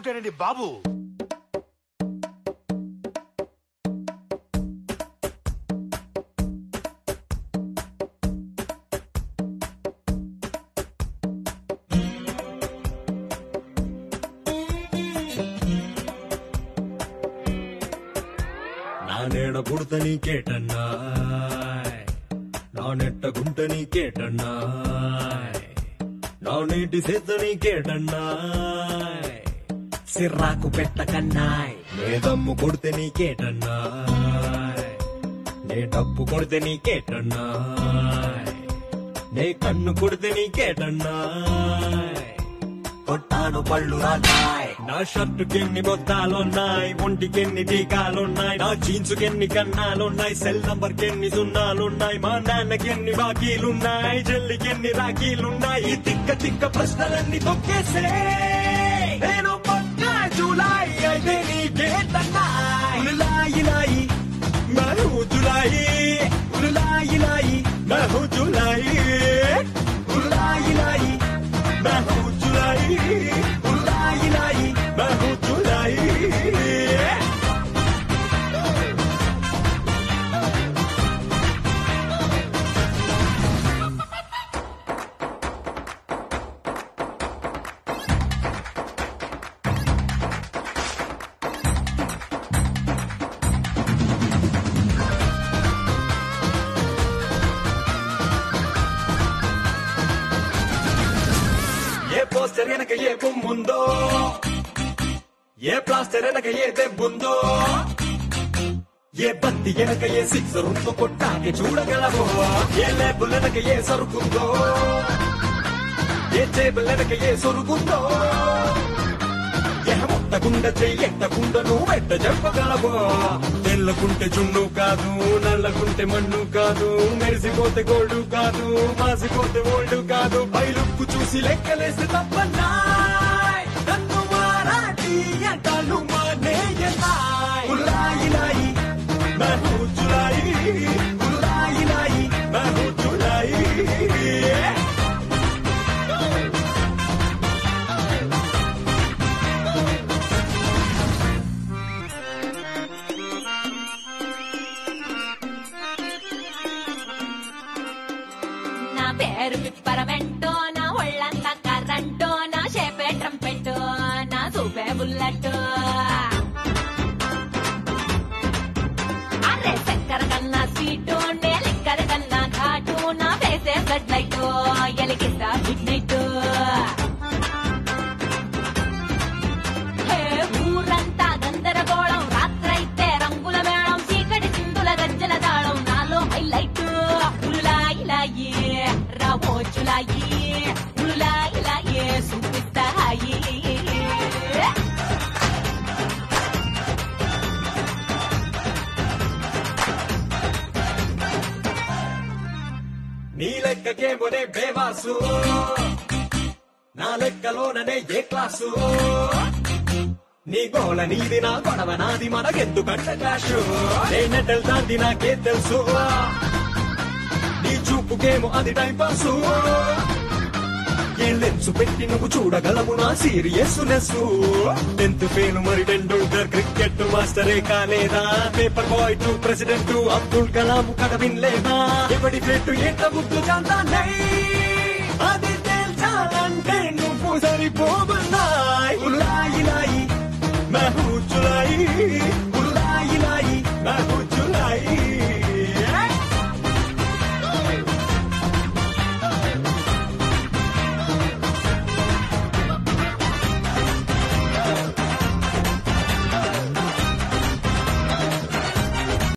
పుట్టాడండి బాబు నా నేడ పుడత నీకేటన్నా నా నెట్ట గుంట నీకేటన్నా నా నీటి సేత నీకేటన్నా సిర్రాకు పెట్టకన్నాయ్ నే దమ్ము కొడితే నీకేటన్నా నే డప్పు కొడితే నీకేటన్నా నే కన్ను కొడితే నీకేటన్నా కొట్టాను పళ్ళు రాజాయ్ నా షర్టుకి ఎన్ని బొత్తాలున్నాయి ఒంటికి ఎన్ని టీకాలున్నాయి నా జీన్స్ కి ఎన్ని కన్నాలున్నాయి సెల్ నంబర్ కి ఎన్ని సున్నాలున్నాయి మా నాన్నకి ఎన్ని బాకీలున్నాయి చెల్లికి ఎన్ని రాఖీలున్నాయి ఈ తిక్క తిక్క ప్రశ్నలన్నీ తొక్కేసే నేను పక్కా జూలై అయితే నీకేటన్నాయి ఉలాయి లాయి మహు జులాయి ఉలాయి లాయి మహు జులాయి ఉలాయి లాయి మహు జులాయి ఉలాయి లాయి మహు జులాయి ఏ పోస్టర్ వెనక ఏ బొమ్ముందో ఏ ప్లాస్టర్ వెనక ఏ దెబ్బుందో ఏ బత్తి వెనక ఏ సిక్సర్ ఉందో కొట్టాకే చూడగలవో ఏ లేబుల్ వెనక ఏ సరుకుందో ఏ టేబుల్ వెనక ఏ సొరుకుందో ఏ ముట్టకుండా చెయ్యెట్టకుండా నువ్వు వెంట చెప్పగలవో తెల్లకుంటే జున్ను కాదు నల్లకుంటే మన్ను కాదు మెరిసిపోతే గోల్డ్ కాదు మాసిపోతే ఓల్డ్ కాదు బయలుక్కు చూసి లెక్కలేస్తే తప్పన్నా నన్ను మారాటి అంటాను మానేయనాయ్ ఉల్లాయి లాయి మహు జులాయి ఉల్లాయి లాయి మహు జులాయి నా పేరు పిప్పరమెంటో నా ఒళ్ళంతా కర్రంటో నా షేపే ట్రంపెట్టో నా సూపే బుల్లెట్టో అరే చక్కెర కన్నా స్వీటు నే లిక్కర కన్నా ఘాటు నా ఫేసే బ్లడ్ లైట్ ఎలిగిస్తా మిడ్ నైట్ హే ఊరంతా గందరగోళం రాత్రైతే రంగుల మేళం చీకటి చిందుల గజ్జల తాళం నాలో హైలైట్ ఉలాయిలాయి రావోచులాయి ఉలాయిలాయి చూపిస్తాయి నీ లెక్కకేమోనే బేవాసు నా లెక్కలోననే ఏ క్లాసు నీ గోల నీది నా గొడవ నాది మనకెందుకంట క్లాషు నేనెటల్ దాంది నాకే తెలుసు నీ చూపుకేమో అది టైం పాసు ఏ లెన్స్ పెట్టి నువ్వు చూడగలవు నా సీరియస్ నెస్ టెన్త్ ఫెయిల్ మరి టెండూల్కర్ క్రికెట్ మాస్టరే కాలేదా paper boy to president Abdul Kalam కథ వినలేదా ఎవడి పెట్టు ఏంట ముద్దు చాంతానై అది తేల్చాలంటే నువ్వు సరిపోతున్నాయి ఉల్లాయి లాయి మహూ చులాయి ఉల్లాయి లాయి మహూ